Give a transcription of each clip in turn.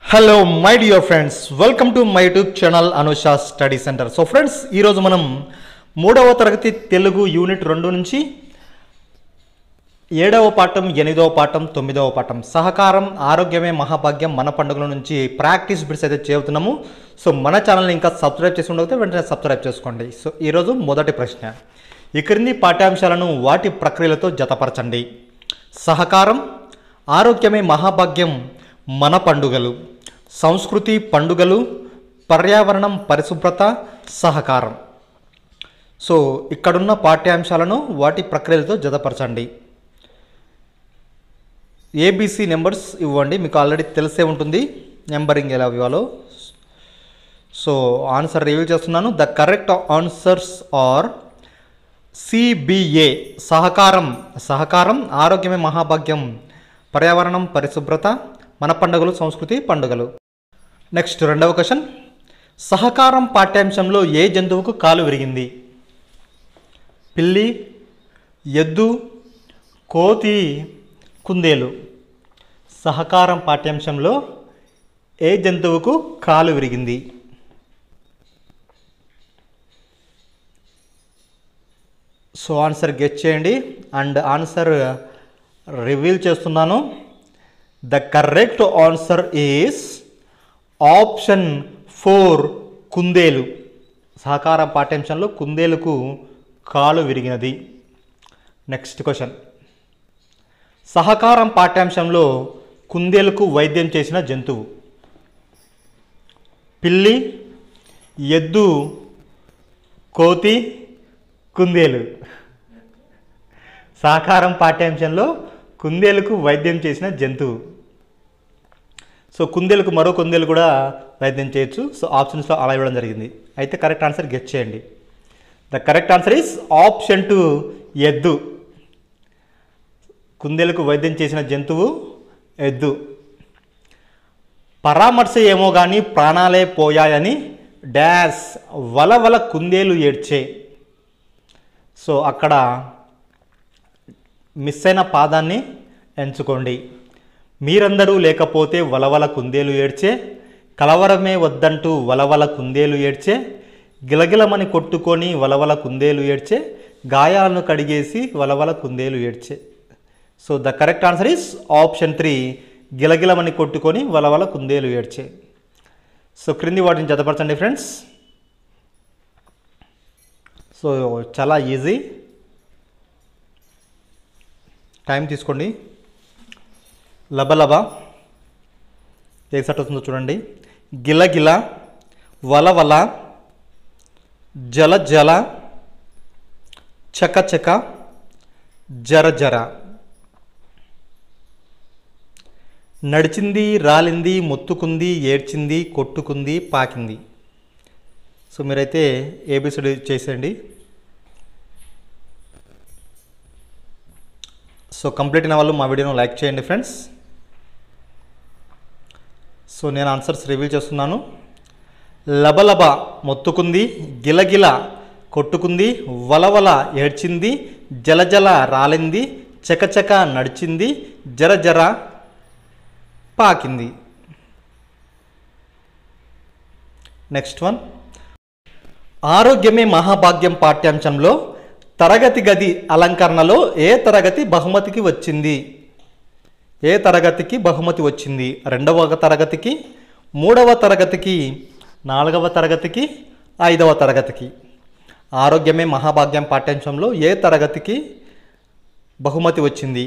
hello my dear friends welcome to my YouTube channel Anusha study centre so friends ఈరోజు మనం మూడవ తరగతి Telugu unit రెండు నుంచి ఏడవ పాఠం ఎనిమిదవ పాఠం తొమ్మిదవ పాఠం సహకారం ఆరోగ్యమే మహాభాగ్యం మన పండుగల నుంచి ప్రాక్టీస్ బిట్స్ అయితే చేస్తున్నాము సో మన ఛానల్ని ఇంకా సబ్స్క్రైబ్ చేసి ఉండకపోతే వెంటనే సబ్స్క్రైబ్ చేసుకోండి సో ఈరోజు మొదటి ప్రశ్న ఈ క్రింది పాఠ్యాంశాలను వాటి ప్రక్రియలతో జతపరచండి సహకారం ఆరోగ్యమే మహాభాగ్యం మన పండుగలు సంస్కృతి పండుగలు పర్యావరణం పరిశుభ్రత సహకారం సో ఇక్కడున్న పాఠ్యాంశాలను వాటి ప్రక్రియలతో జతపరచండి ఏబిసి నెంబర్స్ ఇవ్వండి మీకు ఆల్రెడీ తెలిసే ఉంటుంది నెంబరింగ్ ఎలా ఇవ్వాలో సో ఆన్సర్ రివీల్ చేస్తున్నాను the correct answers are C B A సహకారం సహకారం ఆరోగ్యమే మహాభాగ్యం పర్యావరణం పరిశుభ్రత మన పండుగలు సంస్కృతి పండుగలు నెక్స్ట్ రెండవ క్వశ్చన్ సహకారం పాఠ్యాంశంలో ఏ జంతువుకు కాలు విరిగింది పిల్లి ఎద్దు కోతి కుందేలు సహకారం పాఠ్యాంశంలో ఏ జంతువుకు కాలు విరిగింది సో ఆన్సర్ గెట్ చేయండి అండ్ ఆన్సర్ రివీల్ చేస్తున్నాను the correct answer is option four కుందేలు సహకార పాఠ్యాంశంలో కుందేలుకు కాలు విరిగినది నెక్స్ట్ క్వశ్చన్ సహకారం పాఠ్యాంశంలో కుందేలుకు వైద్యం చేసిన జంతువు పిల్లి ఎద్దు కోతి కుందేలు సహకారం పాఠ్యాంశంలో కుందేలుకు వైద్యం చేసిన జంతువు సో కుందేలుకు మరో కుందేలు కూడా వైద్యం చేయొచ్చు సో ఆప్షన్స్లో అలా ఇవ్వడం జరిగింది అయితే కరెక్ట్ ఆన్సర్ గెట్ చేయండి the correct answer is option two ఎద్దు కుందేలుకు వైద్యం చేసిన జంతువు ఎద్దు పరామర్శ ఏమో కానీ ప్రాణాలే పోయాయని డాష్ వలవల కుందేలు ఏడ్చే సో అక్కడ మిస్ అయిన పాదాన్ని ఎంచుకోండి మీరందరూ లేకపోతే వలవల కుందేలు ఏడ్చే కలవరమే వద్దంటూ వలవల కుందేలు ఏడ్చే గిలగిలమని కొట్టుకొని వలవల కుందేలు ఏడ్చే గాయాలను కడిగేసి వలవల కుందేలు ఏడ్చే so the correct answer is option three గిలగిలమని కొట్టుకొని వలవల కుందేలు ఏడ్చే సో క్రింది వాటిని జతపరచండి ఫ్రెండ్స్ సో చాలా ఈజీ టైం తీసుకోండి లబలబ ఏ సెట్ వస్తుందో చూడండి గిలగిల వలవల జల జల చక చక జర జర నడిచింది రాలింది మొత్తుకుంది ఏడ్చింది కొట్టుకుంది పాకింది సో మీరైతే ఏబిసిడి చేసేయండి సో కంప్లీట్ అయిన వాళ్ళు మా వీడియోను లైక్ చేయండి ఫ్రెండ్స్ సో నేను ఆన్సర్స్ రివీల్ చేస్తున్నాను లబలబ మొత్తుకుంది గిలగిల కొట్టుకుంది వలవల ఏడ్చింది జలజల రాలింది చకచక నడిచింది జర జర పాకింది నెక్స్ట్ వన్ ఆరోగ్యమే మహాభాగ్యం పాఠ్యాంశంలో తరగతి గది అలంకరణలో ఏ తరగతి బహుమతికి వచ్చింది ఏ తరగతికి బహుమతి వచ్చింది రెండవ తరగతికి మూడవ తరగతికి నాలుగవ తరగతికి ఐదవ తరగతికి ఆరోగ్యమే మహాభాగ్యం పాఠ్యాంశంలో ఏ తరగతికి బహుమతి వచ్చింది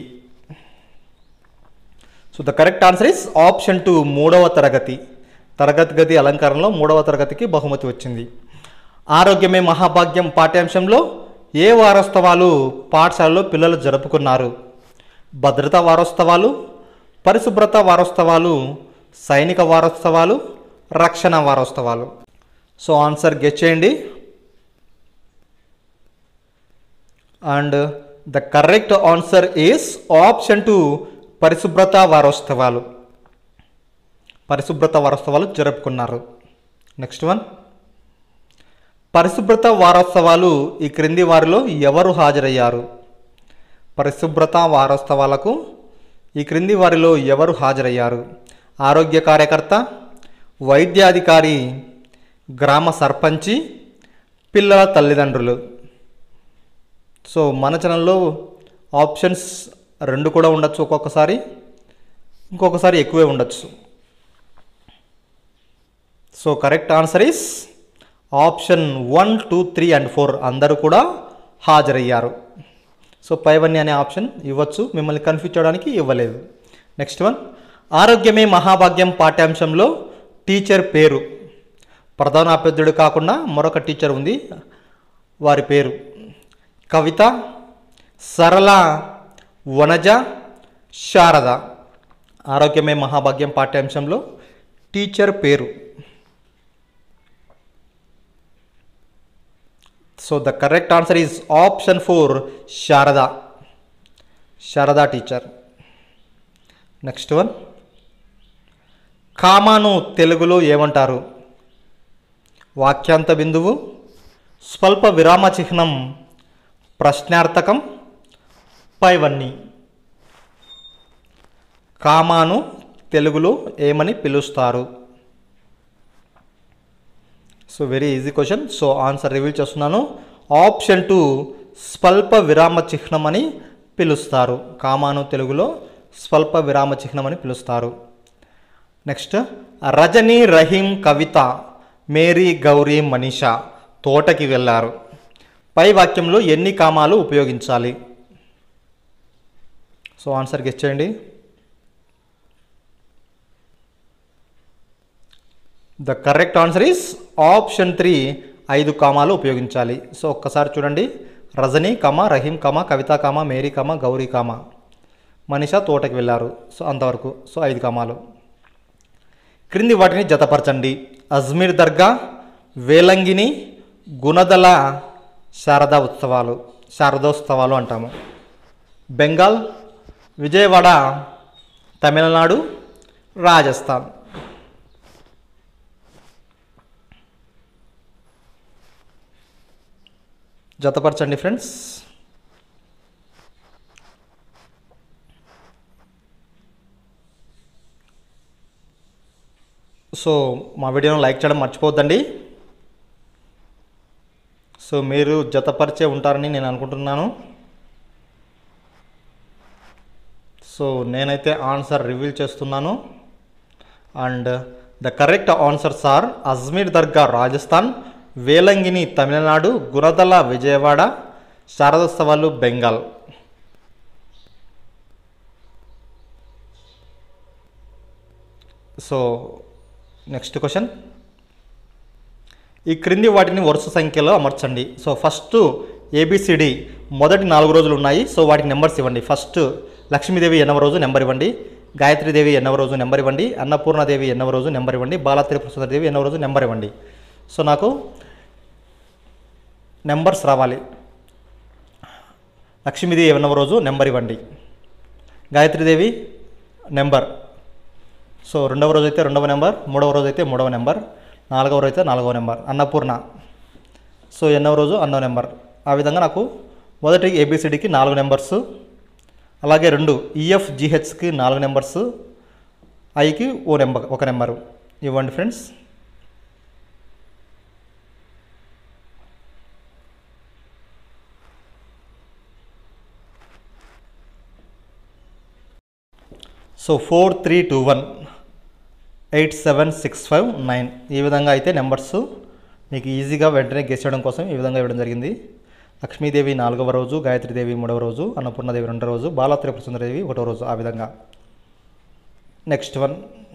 so the correct answer is option two మూడవ తరగతి తరగతి గది అలంకరణలో మూడవ తరగతికి బహుమతి వచ్చింది ఆరోగ్యమే మహాభాగ్యం పాఠ్యాంశంలో ఏ వారోత్సవాలు పాఠశాలలో పిల్లలు జరుపుకున్నారు భద్రతా వారోత్సవాలు పరిశుభ్రత వారోత్సవాలు సైనిక వారోత్సవాలు రక్షణ వారోత్సవాలు సో ఆన్సర్ గెట్ చేయండి and the correct answer is option two పరిశుభ్రత వారోత్సవాలు పరిశుభ్రత వారోత్సవాలు జరుపుకున్నారు నెక్స్ట్ వన్ పరిశుభ్రత వారోత్సవాలు ఈ క్రింది వారిలో ఎవరు హాజరయ్యారు పరిశుభ్రత వారోత్సవాలకు ఈ క్రింది వారిలో ఎవరు హాజరయ్యారు ఆరోగ్య కార్యకర్త వైద్యాధికారి గ్రామ సర్పంచి పిల్లల తల్లిదండ్రులు సో మన ఛానల్లో ఆప్షన్స్ రెండు కూడా ఉండొచ్చు ఒక్కొక్కసారి ఇంకొకసారి ఎక్కువే ఉండొచ్చు so correct answer is option one two three and four అందరూ కూడా హాజరయ్యారు సో పైవన్నీ అనే ఆప్షన్ ఇవ్వచ్చు మిమ్మల్ని కన్ఫ్యూజ్ చేయడానికి ఇవ్వలేదు నెక్స్ట్ వన్ ఆరోగ్యమే మహాభాగ్యం పాఠ్యాంశంలో టీచర్ పేరు ప్రధాన అభ్యర్థుడు కాకుండా మరొక టీచర్ ఉంది వారి పేరు కవిత సరళ వనజ శారద ఆరోగ్యమే మహాభాగ్యం పాఠ్యాంశంలో టీచర్ పేరు so the correct answer is option four Sharada Sharada teacher next one కామాను తెలుగులో ఏమంటారు వాక్యాంత బిందువు స్వల్ప విరామ చిహ్నం ప్రశ్నార్థకం పైవన్నీ కామాను తెలుగులో ఏమని పిలుస్తారు so very easy question so answer reveal చేస్తున్నాను ఆప్షన్ టూ స్వల్ప విరామ చిహ్నం అని పిలుస్తారు కామాను తెలుగులో స్వల్ప విరామ చిహ్నం అని పిలుస్తారు నెక్స్ట్ రజని రహీం కవిత మేరీ గౌరీ మనీషా తోటకి వెళ్ళారు పై వాక్యంలో ఎన్ని కామాలు ఉపయోగించాలి సో ఆన్సర్ గెస్ చేయండి the correct answer is option three ఐదు కామాలు ఉపయోగించాలి సో ఒక్కసారి చూడండి Rajani comma Rahim comma Kavitha comma Mary comma Gauri comma Manisha తోటకి వెళ్ళారు సో అంతవరకు సో ఐదు కామాలు క్రింది వాటిని జతపరచండి అజ్మీర్ దర్గా వేలంగిని గుణదల శారదా ఉత్సవాలు శారదోత్సవాలు అంటాము బెంగాల్ విజయవాడ తమిళనాడు రాజస్థాన్ జతపరచండి ఫ్రెండ్స్ సో మా వీడియోను లైక్ చేయడం మర్చిపోవద్దండి సో మీరు జతపరిచే ఉంటారని నేను అనుకుంటున్నాను సో నేనైతే ఆన్సర్ రివీల్ చేస్తున్నాను and the correct answers are Ajmer దర్గా రాజస్థాన్ వేలంగిని తమిళనాడు గుణదల విజయవాడ శారదోత్సవాలు బెంగాల్ సో నెక్స్ట్ క్వశ్చన్ ఈ క్రింది వాటిని వరుస సంఖ్యలో అమర్చండి సో ఫస్ట్ ఏబిసిడి మొదటి నాలుగు రోజులు ఉన్నాయి సో వాటికి నెంబర్స్ ఇవ్వండి ఫస్ట్ లక్ష్మీదేవి ఎన్నవ రోజు నెంబర్ ఇవ్వండి గాయత్రీదేవి ఎన్నవ రోజు నెంబర్ ఇవ్వండి అన్నపూర్ణాదేవి ఎన్నవ రోజు నెంబర్ ఇవ్వండి బాలాత్రి దేవి ఎన్నవ రోజు నెంబర్ ఇవ్వండి సో నాకు నెంబర్స్ రావాలి లక్ష్మీదేవి ఎన్నవ రోజు నెంబర్ ఇవ్వండి గాయత్రీదేవి నెంబర్ సో రెండవ రోజు అయితే రెండవ నెంబర్ మూడవ రోజు అయితే మూడవ నెంబర్ నాలుగవ రోజు అయితే నాలుగవ నెంబర్ అన్నపూర్ణ సో ఎన్నవ రోజు అన్నవ నెంబర్ ఆ విధంగా నాకు మొదటి ఏబిసిడికి నాలుగు నెంబర్స్ అలాగే రెండు ఈఎఫ్ జిహెచ్కి నాలుగు నెంబర్స్ ఐకి ఓ నెంబర్ ఒక నెంబరు ఇవ్వండి friends so four three two one eight seven six five nine ఈ విధంగా అయితే నెంబర్స్ మీకు ఈజీగా వెంటనే గెస్ చేయడం కోసం ఈ విధంగా ఇవ్వడం జరిగింది లక్ష్మీదేవి నాలుగవ రోజు గాయత్రీదేవి మూడవ రోజు అన్నపూర్ణదేవి రెండవ రోజు బాలా త్రిపుర సుందరదేవి ఒకటవ రోజు ఆ విధంగా నెక్స్ట్ వన్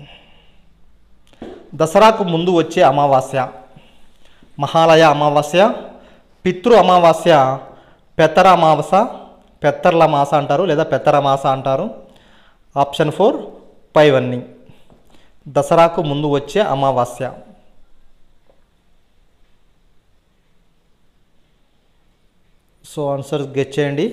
దసరాకు ముందు వచ్చే అమావాస్య మహాలయ అమావాస్య పితృ అమావాస్య పెత్తర అమావాస పెత్తర్ల మాస అంటారు లేదా పెత్తర మాస అంటారు ఆప్షన్ ఫోర్ పైవన్నీ దసరాకు ముందు వచ్చే అమావాస్య సో ఆన్సర్ గెట్ చేయండి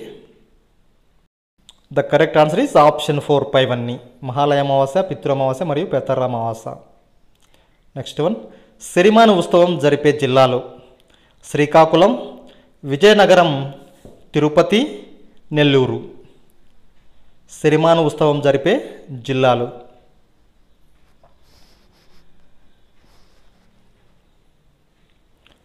the correct answer is option four పైవన్నీ మహాలయ అమావాస్య పితృ అమావాస్య మరియు పెత్తర అమావాస్య నెక్స్ట్ వన్ సిరిమాన ఉత్సవం జరిపే జిల్లాలు శ్రీకాకుళం విజయనగరం తిరుపతి నెల్లూరు సిరిమాన ఉత్సవం జరిపే జిల్లాలు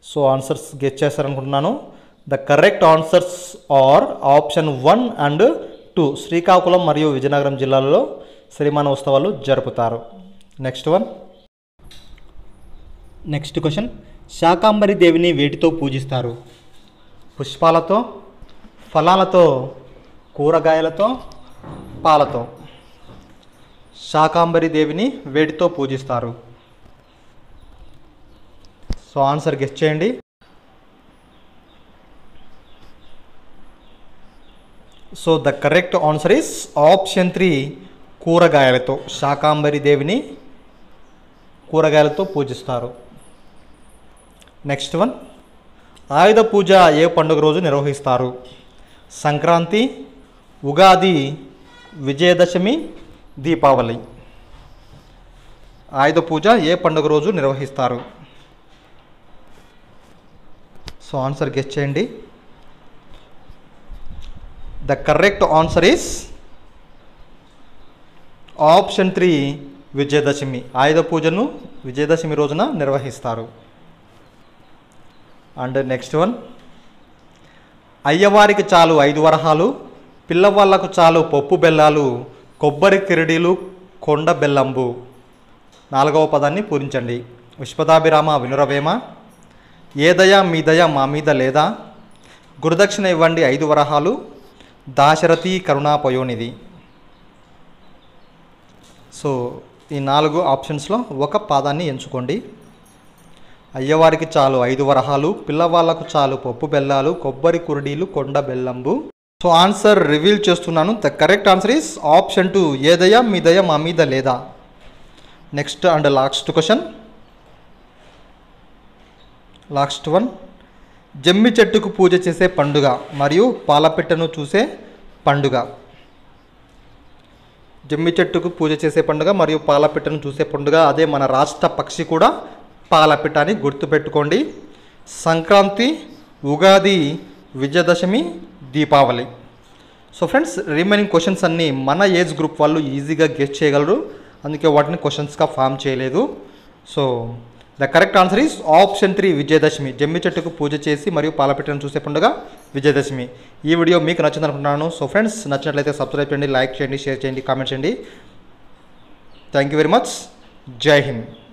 సో ఆన్సర్స్ గెట్ చేస్తారనుకుంటున్నాను the correct answers are option one and two Srikakulam మరియు విజయనగరం జిల్లాలలో సిరిమాన ఉత్సవాలు జరుపుతారు next one next question Shakambari దేవిని వేటితో పూజిస్తారు పుష్పాలతో ఫలాలతో కూరగాయలతో పాలతో శాకాంబరి దేవిని వేటితో పూజిస్తారు సో ఆన్సర్ గెస్ట్ చేయండి so the correct answer is option three కూరగాయలతో శాకాంబరి దేవిని కూరగాయలతో పూజిస్తారు నెక్స్ట్ వన్ ఆయుధ పూజ ఏ పండుగ రోజు నిర్వహిస్తారు సంక్రాంతి ఉగాది విజయదశమి దీపావళి ఆయుధ పూజ ఏ పండుగ రోజు నిర్వహిస్తారు సో ఆన్సర్ గెస్ట్ చేయండి the correct answer is option three Vijayadashami ఆయుధ పూజను విజయదశమి రోజున నిర్వహిస్తారు అండ్ నెక్స్ట్ వన్ అయ్యవారికి చాలు ఐదు వరహాలు పిల్లవాళ్ళకు చాలు పప్పు బెల్లాలు కొబ్బరి కిరడీలు కొండ బెల్లంబు నాలుగవ పదాన్ని పూరించండి విశ్వదాభిరామ వినురవేమ ఏ దయ మీ దయ మా మీద లేదా గురుదక్షిణ ఇవ్వండి ఐదు వరహాలు దాశరథి కరుణాపయోనిధి సో ఈ నాలుగు ఆప్షన్స్లో ఒక పాదాన్ని ఎంచుకోండి అయ్యవారికి చాలు ఐదు వరహాలు పిల్లవాళ్ళకు చాలు పప్పు బెల్లాలు కొబ్బరి కురడీలు కొండ బెల్లంబు సో ఆన్సర్ రివీల్ చేస్తున్నాను the correct answer is option two ఏ దయ మీ దయ మా మీద లేదా next and last question last one జమ్మి చెట్టుకు పూజ చేసే పండుగ మరియు పాలపిట్టను చూసే పండుగ జమ్మి చెట్టుకు పూజ చేసే పండుగ మరియు పాలపిట్టను చూసే పండుగ అదే మన రాష్ట్ర పక్షి కూడా పాలపిట్ట అని గుర్తుపెట్టుకోండి Sankranti Ugadi Vijayadashami Deepavali so friends remaining questions అన్నీ మన ఏజ్ గ్రూప్ వాళ్ళు ఈజీగా గెస్ట్ చేయగలరు అందుకే వాటిని క్వశ్చన్స్గా ఫామ్ చేయలేదు so the correct answer is option three Vijayadashami జమ్మి చెట్టుకు పూజ చేసి మరియు పాలపిట్టను చూసే పండుగ విజయదశమి ఈ వీడియో మీకు నచ్చింది అనుకుంటున్నాను సో ఫ్రెండ్స్ నచ్చినట్లయితే సబ్స్క్రైబ్ చేయండి లైక్ చేయండి షేర్ చేయండి కామెంట్ చేయండి thank you very much Jai Hind